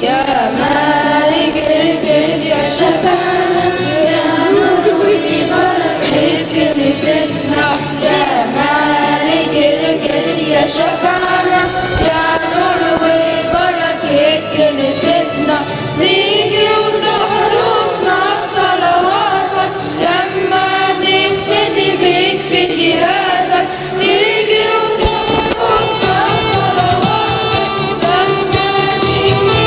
يا مالك اركز يا شفاعة يا نور بركة كنيستنا يا مالك اركز يا شفاعة يا نور وبركة كنيستنا تيجي وتحرسنا بصلواتك لما نبتدي بيك في جهادك تيجي وتحرسنا بصلواتك لما نبتدي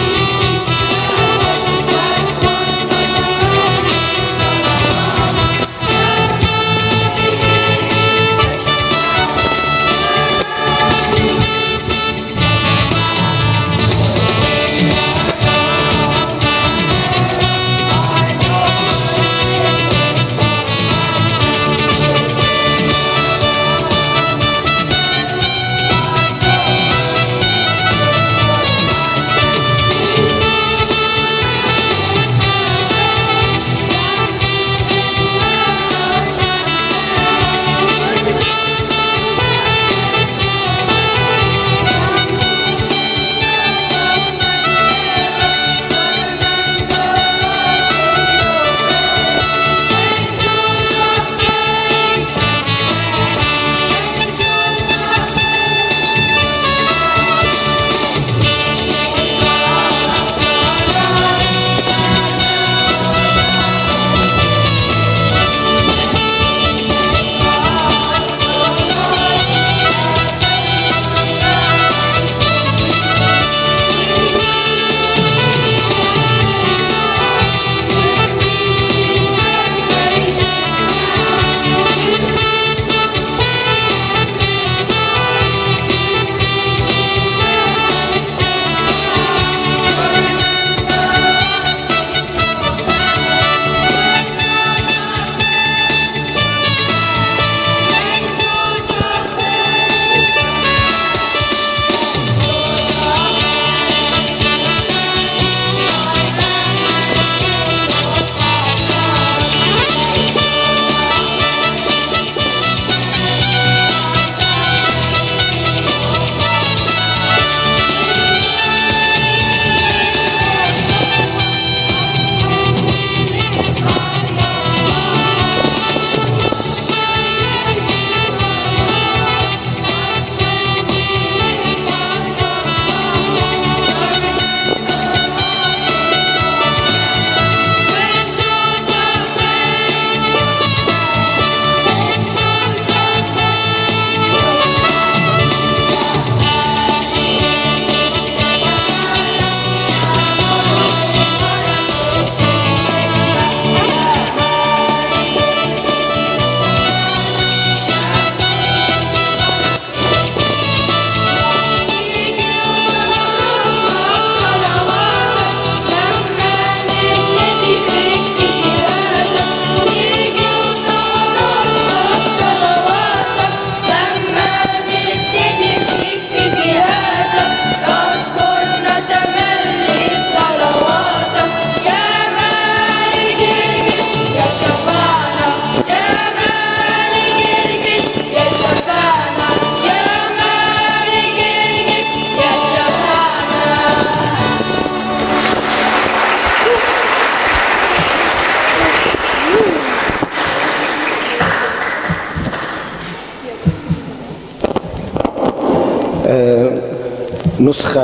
نسخة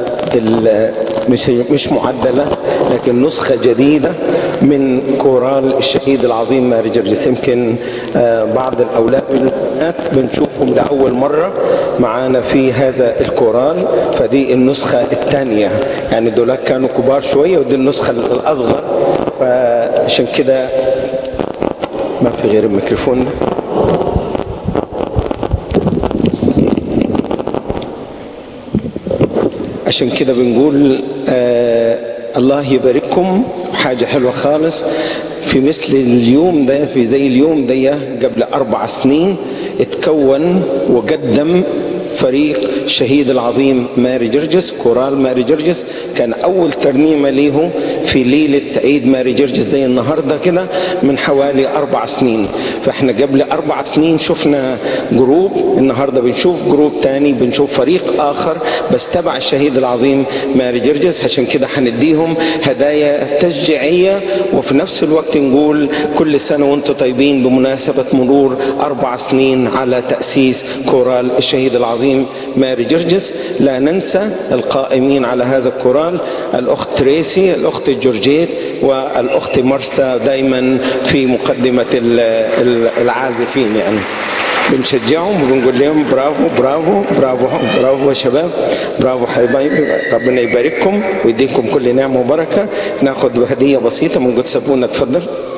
ال- مش مش معدلة لكن نسخة جديدة من كورال الشهيد العظيم ماري جرجس يمكن آه، بعض الأولاد والبنات بنشوفهم لأول مرة معانا في هذا الكورال فدي النسخة الثانية يعني دول كانوا كبار شوية ودي النسخة الأصغر فعشان كده ما في غير الميكروفون ده عشان كده بنقول آه الله يبارككم حاجة حلوة خالص في مثل اليوم ده في زي اليوم ده قبل أربع سنين اتكون وقدم فريق الشهيد العظيم ماري جرجس كورال ماري جرجس كان اول ترنيمه ليهم في ليله عيد ماري جرجس زي النهارده كده من حوالي اربع سنين فاحنا قبل اربع سنين شفنا جروب النهارده بنشوف جروب تاني بنشوف فريق اخر بس تبع الشهيد العظيم ماري جرجس عشان كده هنديهم هدايا تشجيعيه وفي نفس الوقت نقول كل سنه وانتم طيبين بمناسبه مرور اربع سنين على تاسيس كورال الشهيد العظيم ماري جرجس لا ننسى القائمين على هذا الكورال الاخت تريسي الاخت جورجيت والاخت مرسى دايما في مقدمه العازفين يعني بنشجعهم وبنقول لهم برافو برافو برافو برافو يا شباب برافو حبايبي ربنا يبارككم ويديكم كل نعمه وبركه ناخد هديه بسيطه من قدس ابونا اتفضل